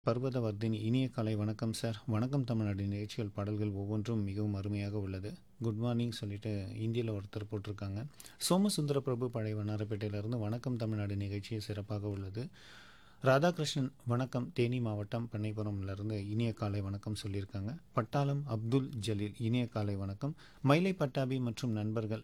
பர்வதவர்தினி இனிய காலை வணக்கம் சார் வணக்கம் தமிழ்நாடு நிகழ்ச்சிகள் பாடல்கள் ஒவ்வொன்றும் மிகவும் அருமையாக உள்ளது குட் மார்னிங் சொல்லிட்டு இந்தியில் ஒருத்தர் போட்டிருக்காங்க சோமசுந்தர பிரபு பழைய வண்ணாரப்பேட்டையிலிருந்து வணக்கம் தமிழ்நாடு நிகழ்ச்சி சிறப்பாக உள்ளது ராதாகிருஷ்ணன் வணக்கம் தேனி மாவட்டம் பண்ணைப்புறம்லேருந்து இனிய காலை வணக்கம் சொல்லியிருக்காங்க பட்டாளம் அப்துல் ஜலீல் இனிய காலை வணக்கம் மயிலை பட்டாபி மற்றும் நண்பர்கள்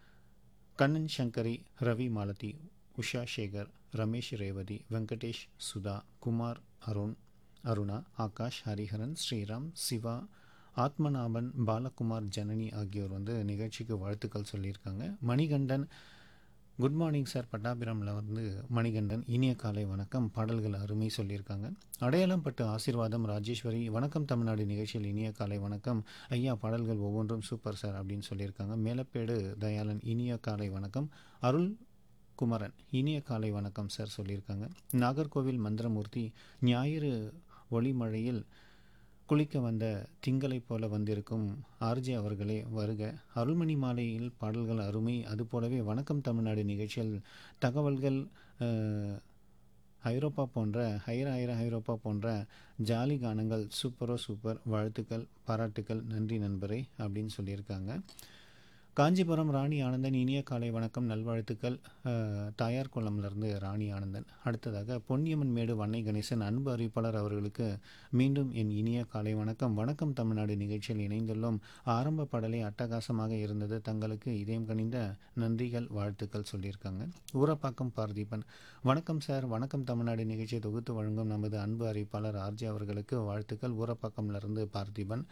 கண்ணன் சங்கரி ரவி மாலதி உஷா சேகர் ரமேஷ் ரேவதி வெங்கடேஷ் சுதா குமார் அருண் அருணா ஆகாஷ் ஹரிஹரன் ஸ்ரீராம் சிவா ஆத்மநாபன் பாலகுமார் ஜனனி ஆகியோர் வந்து நிகழ்ச்சிக்கு வாழ்த்துக்கள் சொல்லியிருக்காங்க மணிகண்டன் குட் மார்னிங் சார் பட்டாபிரமில் வந்து மணிகண்டன் இனிய காலை வணக்கம் பாடல்கள் அருமை சொல்லியிருக்காங்க அடையாளம் பட்டு ஆசீர்வாதம் ராஜேஸ்வரி வணக்கம் தமிழ்நாடு நிகழ்ச்சியில் இனிய காலை வணக்கம் ஐயா பாடல்கள் ஒவ்வொன்றும் சூப்பர் சார் அப்படின்னு சொல்லியிருக்காங்க மேலப்பேடு தயாளன் இனிய காலை வணக்கம் அருள் குமரன் இனிய காலை வணக்கம் சார் சொல்லியிருக்காங்க நாகர்கோவில் மந்திரமூர்த்தி ஞாயிறு ஒளிமழையில் குளிக்க வந்த திங்களைப் போல வந்திருக்கும் ஆர்ஜே அவர்களே வருக அருள்மணி மாலையில் பாடல்கள் அருமை அதுபோலவே வணக்கம் தமிழ்நாடு நிகழ்ச்சியில் தகவல்கள் அஹ், ஐரோப்பா போன்ற ஹைர ஹைர ஐரோப்பா போன்ற ஜாலி கானங்கள் சூப்பரோ சூப்பர் வாழ்த்துக்கள் பாராட்டுக்கள் நன்றி நண்பரே அப்படின்னு சொல்லியிருக்காங்க காஞ்சிபுரம் ராணி ஆனந்தன் இனிய காலை வணக்கம் நல்வாழ்த்துக்கள் அஹ், தாயார் குளம்லேருந்து ராணி ஆனந்தன் அடுத்ததாக பொன்னியம்மன் மேடு வன்னை கணேசன் அன்பு அறிவிப்பாளர் அவர்களுக்கு மீண்டும் என் இனிய காலை வணக்கம் வணக்கம் தமிழ்நாடு நிகழ்ச்சியில் இணைந்துள்ளோம் ஆரம்ப பாடலே அட்டகாசமாக இருந்தது தங்களுக்கு இதயம் கனிந்த நன்றிகள் வாழ்த்துக்கள் சொல்லியிருக்காங்க ஊரப்பாக்கம் பார்த்திபன் வணக்கம் சார் வணக்கம் தமிழ்நாடு நிகழ்ச்சியை தொகுத்து வழங்கும் நமது அன்பு அறிவிப்பாளர் ஆர்ஜி அவர்களுக்கு வாழ்த்துக்கள் ஊரப்பாக்கம்லேருந்து பார்த்திபன்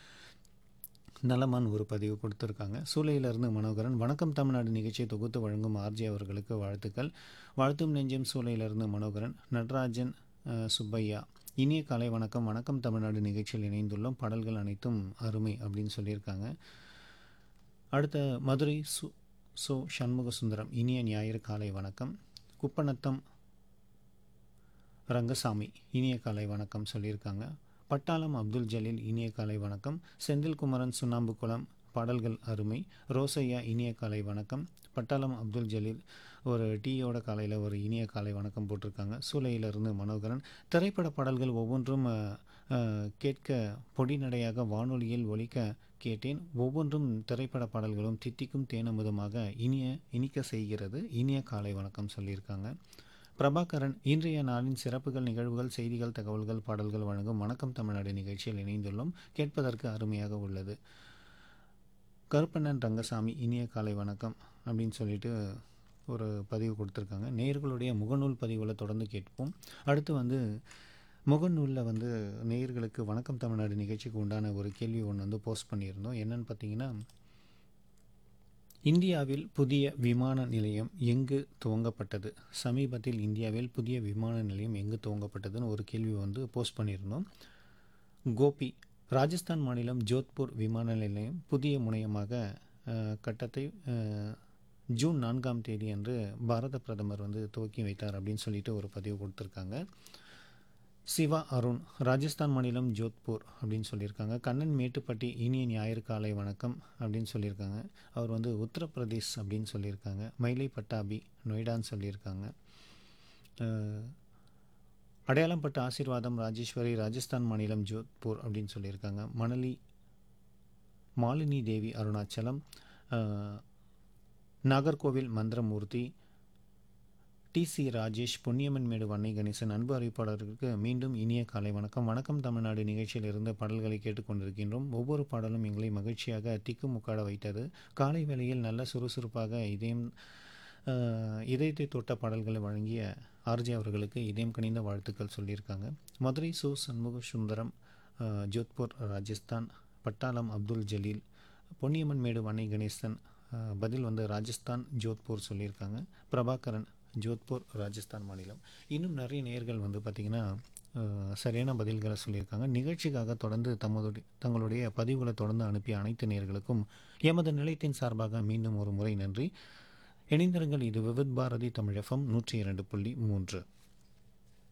நலமான் ஒரு பதிவு கொடுத்துருக்காங்க சூளையிலிருந்து மனோகரன் வணக்கம் தமிழ்நாடு நிகழ்ச்சியை தொகுத்து வழங்கும் ஆர்ஜி அவர்களுக்கு வாழ்த்துக்கள் வாழ்த்தும் நெஞ்சம் சூளையிலிருந்து மனோகரன் நடராஜன் அஹ், சுப்பையா இனிய காலை வணக்கம் வணக்கம் தமிழ்நாடு நிகழ்ச்சியில் இணைந்துள்ளோம் பாடல்கள் அனைத்தும் அருமை அப்படின்னு சொல்லியிருக்காங்க அடுத்த மதுரை சு சோ சண்முக சுந்தரம் இனிய ஞாயிறு காலை வணக்கம் குப்பநத்தம் ரங்கசாமி இனிய காலை வணக்கம் சொல்லியிருக்காங்க பட்டாளம் அப்துல் ஜலீல் இனிய காலை வணக்கம் செந்தில்குமரன் சுண்ணாம்புக்குளம் பாடல்கள் அருமை ரோசையா இனிய காலை வணக்கம் பட்டாளம் அப்துல் ஜலீல் ஒரு டீயோட காலையில் ஒரு இனிய காலை வணக்கம் போட்டிருக்காங்க சூளையிலிருந்து மனோகரன் திரைப்பட பாடல்கள் ஒவ்வொன்றும் அஹ், அஹ், கேட்க பொடிநடையாக வானொலியில் ஒலிக்க கேட்டேன் ஒவ்வொன்றும் திரைப்பட பாடல்களும் தித்திக்கும் தேனமுதமாக இனிய இனிக்க செய்கிறது இனிய காலை வணக்கம் சொல்லியிருக்காங்க பிரபாகரன் இன்றைய நாளின் சிறப்புகள் நிகழ்வுகள் செய்திகள் தகவல்கள் பாடல்கள் வழங்கும் வணக்கம் தமிழ்நாடு நிகழ்ச்சியில் இணைந்துள்ளோம் கேட்பதற்கு அருமையாக உள்ளது கருப்பண்ணன் ரங்கசாமி இனிய காலை வணக்கம் அப்படின்னு சொல்லிட்டு ஒரு பதிவு கொடுத்துருக்காங்க நேயர்களுடைய முகநூல் பதிவுகளை தொடர்ந்து கேட்போம் அடுத்து வந்து முகநூலில் வந்து நேயர்களுக்கு வணக்கம் தமிழ்நாடு நிகழ்ச்சிக்கு உண்டான ஒரு கேள்வி ஒன்று வந்து போஸ்ட் பண்ணியிருந்தோம் என்னன்னு பார்த்தீங்கன்னா இந்தியாவில் புதிய விமான நிலையம் எங்கு துவங்கப்பட்டது சமீபத்தில் இந்தியாவில் புதிய விமான நிலையம் எங்கு துவங்கப்பட்டதுன்னு ஒரு கேள்வி வந்து போஸ்ட் பண்ணியிருந்தோம் கோபி ராஜஸ்தான் மாநிலம் ஜோத்பூர் விமான நிலையம் புதிய முனையமாக அஹ், கட்டத்தை அஹ், ஜூன் நான்காம் தேதி அன்று பாரத பிரதமர் வந்து துவக்கி வைத்தார் அப்படின்னு சொல்லிட்டு ஒரு பதிவு கொடுத்துருக்காங்க சிவா அருண் ராஜஸ்தான் மாநிலம் ஜோத்பூர் அப்படின்னு சொல்லியிருக்காங்க கண்ணன் மேட்டுப்பட்டி இனிய ஞாயிறு காலை வணக்கம் அப்படின்னு சொல்லியிருக்காங்க அவர் வந்து உத்தரப்பிரதேஷ் அப்படின்னு சொல்லியிருக்காங்க மயிலை பட்டாபி நொய்டான்னு சொல்லியிருக்காங்க அஹ், அடையாளம்பட்ட ஆசீர்வாதம் ராஜேஸ்வரி ராஜஸ்தான் மாநிலம் ஜோத்பூர் அப்படின்னு சொல்லியிருக்காங்க மணலி மாலினி தேவி அருணாச்சலம் அஹ், நாகர்கோவில் மந்திரமூர்த்தி டிசி ராஜேஷ் பொன்னியம்மன் மேடு வன்னை கணேசன் அன்பு அறிவிப்பாளர்களுக்கு மீண்டும் இனிய காலை வணக்கம் வணக்கம் தமிழ்நாடு நிகழ்ச்சியில் இருந்து பாடல்களை கேட்டுக்கொண்டிருக்கின்றோம் ஒவ்வொரு பாடலும் எங்களை மகிழ்ச்சியாக திக்கு முக்காட வைத்தது காலை வேளையில் நல்ல சுறுசுறுப்பாக இதயம் அஹ், இதயத்தை தொட்ட பாடல்களை வழங்கிய ஆர்ஜே அவர்களுக்கு இதயம் கனிந்த வாழ்த்துக்கள் சொல்லியிருக்காங்க மதுரை சு சண்முக சுந்தரம் அஹ், ஜோத்பூர் ராஜஸ்தான் பட்டாளம் அப்துல் ஜலீல் பொன்னியம்மன் மேடு வன்னை கணேசன் அஹ், பதில் வந்து ராஜஸ்தான் ஜோத்பூர் சொல்லியிருக்காங்க பிரபாகரன் ஜோத்பூர் ராஜஸ்தான் மாநிலம் இன்னும் நிறைய நேயர்கள் வந்து பார்த்திங்கன்னா அஹ், சரியான பதில்களை சொல்லியிருக்காங்க நிகழ்ச்சிக்காக தொடர்ந்து தமதுடைய தங்களுடைய பதிவுகளை தொடர்ந்து அனுப்பிய அனைத்து நேயர்களுக்கும் எமது நிலையத்தின் சார்பாக மீண்டும் ஒரு முறை நன்றி இணைந்திருங்கள் இது விவித் பாரதி தமிழ் எஃப்எம் நூற்றி இரண்டு புள்ளி மூன்று